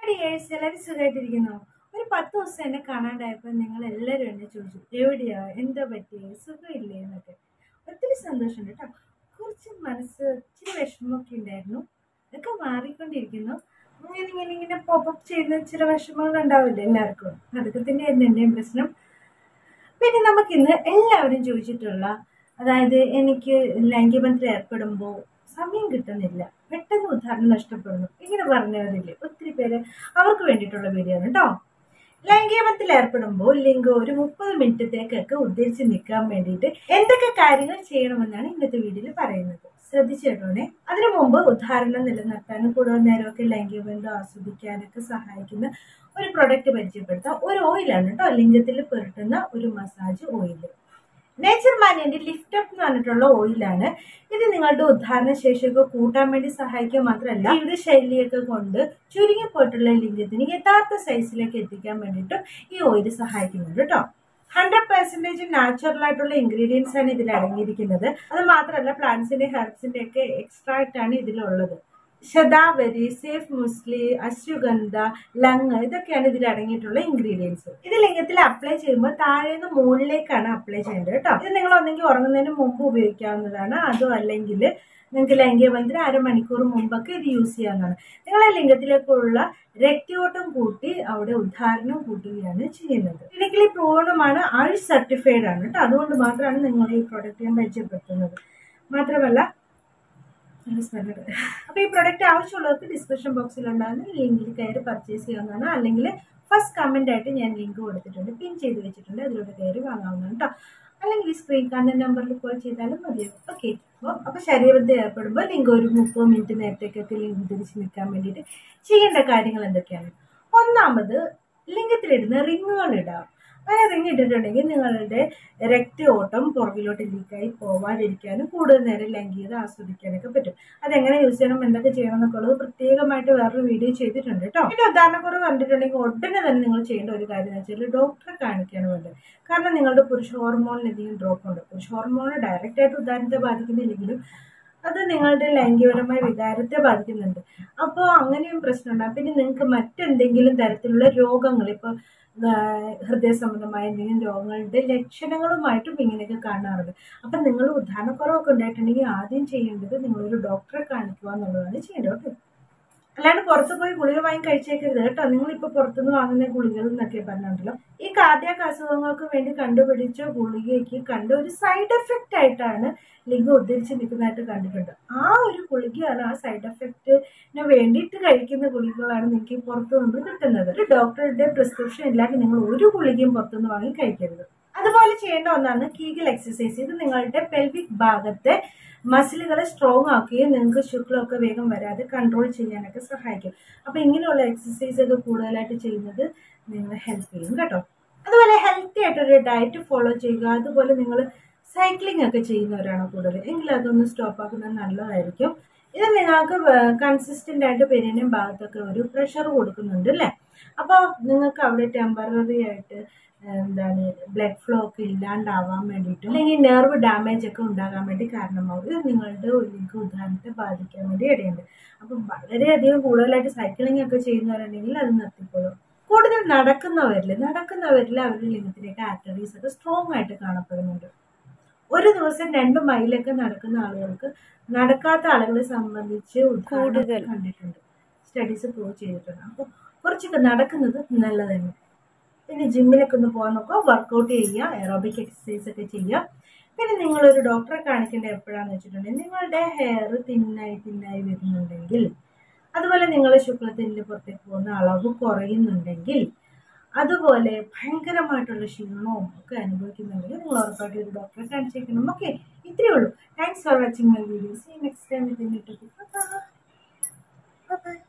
dears എല്ലാവരും സുഖമായിട്ടിരിക്കുന്നു ഒരു പത്ത് ദിവസം എന്നെ കാണാണ്ടായപ്പോൾ നിങ്ങൾ എല്ലാവരും എന്നെ ചോദിച്ചു എവിടെയാ എന്താ പറ്റിയേ സുഖമില്ലേ എന്നൊക്കെ ഒത്തിരി സന്തോഷമുണ്ട് കേട്ടോ കുറച്ച് മനസ്സ് ഇച്ചിരി വിഷമമൊക്കെ ഉണ്ടായിരുന്നു അതൊക്കെ മാറിക്കൊണ്ടിരിക്കുന്നു ഇങ്ങനെ ഇങ്ങനെ ഇങ്ങനെ പോപ്പപ്പ് ചെയ്യുന്ന ചില വിഷമങ്ങൾ ഉണ്ടാവില്ല എല്ലാവർക്കും അതൊക്കെ തന്നെയായിരുന്നു എൻ്റെയും പ്രശ്നം പിന്നെ നമുക്കിന്ന് എല്ലാവരും ചോദിച്ചിട്ടുള്ള അതായത് എനിക്ക് ലൈംഗികബന്ധത്തിൽ ഏർപ്പെടുമ്പോൾ സമയം കിട്ടുന്നില്ല പെട്ടെന്ന് ഉദാഹരണം നഷ്ടപ്പെടുന്നു ഇങ്ങനെ പറഞ്ഞവരില്ലേ ഒത്തിരി പേര് അവർക്ക് വേണ്ടിയിട്ടുള്ള വീഡിയോ ആണ് കേട്ടോ ലൈംഗികബന്ധത്തിൽ ഏർപ്പെടുമ്പോൾ ലിംഗം ഒരു മുപ്പത് മിനിറ്റത്തേക്കൊക്കെ ഉദ്ദേശിച്ച് നിൽക്കാൻ വേണ്ടിയിട്ട് എന്തൊക്കെ കാര്യങ്ങൾ ചെയ്യണമെന്നാണ് ഇന്നത്തെ വീഡിയോയിൽ പറയുന്നത് ശ്രദ്ധിച്ചു കേട്ടോണേ അതിനു മുമ്പ് ഉദാഹരണം നിലനിർത്താനും കൂടുതൽ നേരമൊക്കെ ലൈംഗിക ബന്ധം ആസ്വദിക്കാനൊക്കെ സഹായിക്കുന്ന ഒരു പ്രൊഡക്റ്റ് പരിചയപ്പെടുത്താം ഒരു ഓയിലാണ് കേട്ടോ ലിംഗത്തിൽ പുരട്ടുന്ന ഒരു മസാജ് ഓയിൽ നേച്ചർ മാനിയന്റെ ലിഫ്റ്റ് അപ്പ് എന്ന് പറഞ്ഞിട്ടുള്ള ഓയിലാണ് ഇത് നിങ്ങളുടെ ഉദ്ധാരണ ശേഷിയൊക്കെ കൂട്ടാൻ വേണ്ടി സഹായിക്കുക മാത്രമല്ല ജീവിത ശൈലിയൊക്കെ കൊണ്ട് ചുരുങ്ങി പോയിട്ടുള്ള ലിംഗത്തിന് യഥാർത്ഥ സൈസിലേക്ക് എത്തിക്കാൻ വേണ്ടിയിട്ടും ഈ ഓയിൽ സഹായിക്കുന്നുണ്ട് കേട്ടോ ഹൺഡ്രഡ് പെർസെൻറ്റേജ് നാച്ചുറൽ ആയിട്ടുള്ള ഇൻഗ്രീഡിയൻസ് ആണ് ഇതിൽ അടങ്ങിയിരിക്കുന്നത് അത് മാത്രമല്ല പ്ലാന്റ്സിന്റെ ഹെർബ്സിന്റെ ഒക്കെ എക്സ്ട്രാക്റ്റ് ആണ് ഇതിലുള്ളത് ശതാവരി സേഫ് മുസ്ലി അശ്വഗന്ധ ലങ് ഇതൊക്കെയാണ് ഇതിൽ അടങ്ങിയിട്ടുള്ള ഇൻഗ്രീഡിയൻസ് ഇത് ലിംഗത്തിൽ അപ്ലൈ ചെയ്യുമ്പോൾ താഴെ നിന്ന് മുകളിലേക്കാണ് അപ്ലൈ ചെയ്യേണ്ടത് കേട്ടോ ഇത് നിങ്ങൾ ഒന്നെങ്കിൽ ഉറങ്ങുന്നതിന് മുമ്പ് ഉപയോഗിക്കാവുന്നതാണ് അതോ അല്ലെങ്കിൽ നിങ്ങൾക്ക് ലൈംഗിക ബന്ധത്തിന് അരമണിക്കൂർ മുമ്പൊക്കെ ഇത് യൂസ് ചെയ്യാവുന്നതാണ് നിങ്ങളെ ലിംഗത്തിലേക്കുള്ള രക്തയോട്ടം കൂട്ടി അവിടെ ഉദ്ധാരണം കൂട്ടുകയാണ് ചെയ്യുന്നത് ക്ലിനിക്കലി പ്രൂവണുമാണ് ആയുഷ് സർട്ടിഫൈഡ് ആണ് കേട്ടോ അതുകൊണ്ട് മാത്രമാണ് നിങ്ങൾ ഈ പ്രോഡക്റ്റ് ഞാൻ പരിചയപ്പെടുത്തുന്നത് മാത്രമല്ല നല്ല സ്മെല്ലുണ്ട് അപ്പോൾ ഈ പ്രൊഡക്റ്റ് ആവശ്യമുള്ളവർക്ക് ഡിസ്ക്രിപ്ഷൻ ബോക്സിൽ ഉണ്ടാകുന്ന ലിങ്കിൽ കയറി പർച്ചേസ് ചെയ്യാവുന്നതാണ് അല്ലെങ്കിൽ ഫസ്റ്റ് കമൻ്റ് ആയിട്ട് ഞാൻ ലിങ്ക് കൊടുത്തിട്ടുണ്ട് പിൻ ചെയ്ത് വെച്ചിട്ടുണ്ട് അതിലൂടെ കയറി വാങ്ങാവുന്നതാണ് കേട്ടോ അല്ലെങ്കിൽ ഈ സ്ക്രീൻ കാണുന്ന നമ്പറിൽ കോൾ ചെയ്താലും മതിയാവും ഓക്കെ അപ്പോൾ അപ്പോൾ ശരീരത്തിൽ ഏർപ്പെടുമ്പോൾ ലിങ്ക് ഒരു മുപ്പത് മിനിറ്റ് നേരത്തേക്കൊക്കെ ലിങ്ക് തിരിച്ച് നിൽക്കാൻ വേണ്ടിയിട്ട് ചെയ്യേണ്ട കാര്യങ്ങൾ എന്തൊക്കെയാണ് ഒന്നാമത് ലിംഗത്തിലിടുന്ന റിങ്ങുകൾ ഇടാം അങ്ങനെ റിങ് ഇട്ടിട്ടുണ്ടെങ്കിൽ നിങ്ങളുടെ രക്തയോട്ടം പുറകിലോട്ട് ലീക്കായി പോവാതിരിക്കാനും കൂടുതൽ നേരം ലൈംഗികത ആസ്വദിക്കാനൊക്കെ പറ്റും അതെങ്ങനെ യൂസ് ചെയ്യണം എന്തൊക്കെ ചെയ്യണം എന്നൊക്കെ ഉള്ളത് പ്രത്യേകമായിട്ട് വേറൊരു വീഡിയോ ചെയ്തിട്ടുണ്ട് കേട്ടോ പിന്നെ ഉദാഹരണക്കുറവ് കണ്ടിട്ടുണ്ടെങ്കിൽ ഉടനെ തന്നെ നിങ്ങൾ ചെയ്യേണ്ട ഒരു കാര്യം എന്ന് വെച്ചാൽ ഡോക്ടറെ കാണിക്കുകയാണ് വേണ്ടത് കാരണം നിങ്ങളുടെ പുരുഷ ഹോർമോണിന് എന്തെങ്കിലും ഡ്രോപ്പ് ഉണ്ട് പുരുഷ ഹോർമോൺ ഡയറക്റ്റ് ആയിട്ട് ഉദാഹരണത്തെ ബാധിക്കുന്നില്ലെങ്കിലും അത് നിങ്ങളുടെ ലൈംഗികപരമായ വികാരത്തെ ബാധിക്കുന്നുണ്ട് അപ്പോൾ അങ്ങനെയും പ്രശ്നമുണ്ടാകും പിന്നെ നിങ്ങൾക്ക് മറ്റെന്തെങ്കിലും തരത്തിലുള്ള രോഗങ്ങൾ ഇപ്പോൾ ഹൃദയ സംബന്ധമായ എന്തെങ്കിലും രോഗങ്ങളുടെ ലക്ഷണങ്ങളുമായിട്ടും ഇങ്ങനെയൊക്കെ കാണാറുണ്ട് അപ്പം നിങ്ങൾ ഉദാഹരണക്കുറവൊക്കെ ഉണ്ടായിട്ടുണ്ടെങ്കിൽ ആദ്യം ചെയ്യേണ്ടത് നിങ്ങളൊരു ഡോക്ടറെ കാണിക്കുക എന്നുള്ളതാണ് ചെയ്യേണ്ടത് കേട്ടോ അല്ലാണ്ട് പുറത്ത് പോയി ഗുളിക വാങ്ങി കഴിച്ചേക്കരുത് കേട്ടോ നിങ്ങളിപ്പോൾ പുറത്തുനിന്ന് വാങ്ങുന്ന ഗുളികൾ എന്നൊക്കെ പറഞ്ഞിട്ടുണ്ടല്ലോ ഈ കാർഡിയാക്ക് അസുഖങ്ങൾക്ക് വേണ്ടി കണ്ടുപിടിച്ച ഗുളികയ്ക്ക് കണ്ട ഒരു സൈഡ് എഫക്റ്റ് ആയിട്ടാണ് ലിംഗം ഉദ്ധരിച്ച് നിൽക്കുന്നതായിട്ട് കണ്ടിട്ടുണ്ട് ആ ഒരു ഗുളികയാണ് ആ സൈഡ് എഫക്റ്റിന് വേണ്ടിയിട്ട് കഴിക്കുന്ന ഗുളികകളാണ് നിങ്ങൾക്ക് പുറത്തു നിന്ന് കിട്ടുന്നത് ഒരു ഡോക്ടറുടെ പ്രിസ്ക്രിപ്ഷൻ ഇല്ലാതെ നിങ്ങൾ ഒരു ഗുളികയും പുറത്തുനിന്ന് വാങ്ങി കഴിക്കരുത് അതുപോലെ ചെയ്യേണ്ട ഒന്നാണ് കീഗൽ എക്സസൈസ് ഇത് നിങ്ങളുടെ പെൽവിക് ഭാഗത്തെ മസിലുകളെ സ്ട്രോങ് ആക്കുകയും നിങ്ങൾക്ക് ശുക്ലമൊക്കെ വേഗം വരാതെ കൺട്രോൾ ചെയ്യാനൊക്കെ സഹായിക്കും അപ്പോൾ ഇങ്ങനെയുള്ള എക്സസൈസ് ഒക്കെ കൂടുതലായിട്ട് ചെയ്യുന്നത് നിങ്ങളെ ഹെൽപ്പ് ചെയ്യും കേട്ടോ അതുപോലെ ഹെൽത്തി ആയിട്ടൊരു ഡയറ്റ് ഫോളോ ചെയ്യുക അതുപോലെ നിങ്ങൾ സൈക്ലിംഗ് ഒക്കെ ചെയ്യുന്നവരാണ് കൂടുതൽ എങ്കിൽ അതൊന്ന് സ്റ്റോപ്പ് ആക്കുന്നത് നല്ലതായിരിക്കും ഇത് നിങ്ങൾക്ക് കൺസിസ്റ്റൻ്റ് ആയിട്ട് പെരിയനും ഭാഗത്തൊക്കെ ഒരു പ്രഷർ കൊടുക്കുന്നുണ്ട് അല്ലേ അപ്പോൾ നിങ്ങൾക്ക് അവിടെ ടെമ്പററി ആയിട്ട് എന്താണ് ബ്ലഡ് ഫ്ലോ ഒക്കെ ഇല്ലാണ്ടാവാൻ വേണ്ടിയിട്ടും അല്ലെങ്കിൽ നെർവ് ഡാമേജ് ഒക്കെ ഉണ്ടാകാൻ വേണ്ടി കാരണമാവും ഇത് നിങ്ങളുടെ ലിംഗ ഉദാഹരണത്തെ ബാധിക്കാൻ വേണ്ടി ഇടയുണ്ട് അപ്പം വളരെയധികം കൂടുതലായിട്ട് സൈക്ലിംഗ് ഒക്കെ ചെയ്യുന്നവരുണ്ടെങ്കിൽ അത് നിർത്തിക്കോളും കൂടുതൽ നടക്കുന്നവരിൽ നടക്കുന്നവരിൽ അവരുടെ ലിംഗത്തിലേക്ക് ആർട്ടറീസ് ഒക്കെ സ്ട്രോങ് ആയിട്ട് കാണപ്പെടുന്നുണ്ട് ഒരു ദിവസം രണ്ട് മൈലൊക്കെ നടക്കുന്ന ആളുകൾക്ക് നടക്കാത്ത ആളുകളെ സംബന്ധിച്ച് കൂടുതൽ കണ്ടിട്ടുണ്ട് സ്റ്റഡീസ് പ്രൂവ് ചെയ്തിട്ടുണ്ട് അപ്പോൾ കുറച്ചൊക്കെ നടക്കുന്നത് നല്ലതാണ് പിന്നെ ജിമ്മിലൊക്കെ ഒന്ന് പോകാൻ നോക്കുക വർക്കൗട്ട് ചെയ്യുക എറോബിക് എക്സസൈസ് ഒക്കെ ചെയ്യുക പിന്നെ നിങ്ങളൊരു ഡോക്ടറെ കാണിക്കേണ്ടത് എപ്പോഴാണെന്ന് വെച്ചിട്ടുണ്ടെങ്കിൽ നിങ്ങളുടെ ഹെയർ തിന്നായി തിന്നായി വരുന്നുണ്ടെങ്കിൽ അതുപോലെ നിങ്ങൾ ശുക്ലത്തിൻ്റെ പുറത്തേക്ക് പോകുന്ന അളവ് കുറയുന്നുണ്ടെങ്കിൽ അതുപോലെ ഭയങ്കരമായിട്ടുള്ള ക്ഷീണവും ഒക്കെ അനുഭവിക്കുന്നുണ്ടെങ്കിൽ നിങ്ങൾ ഉറപ്പായിട്ട് ഒരു ഡോക്ടറെ കാണിച്ചേക്കണം ഓക്കെ ഇത്രയേ ഉള്ളൂ thanks for watching my videos next time with by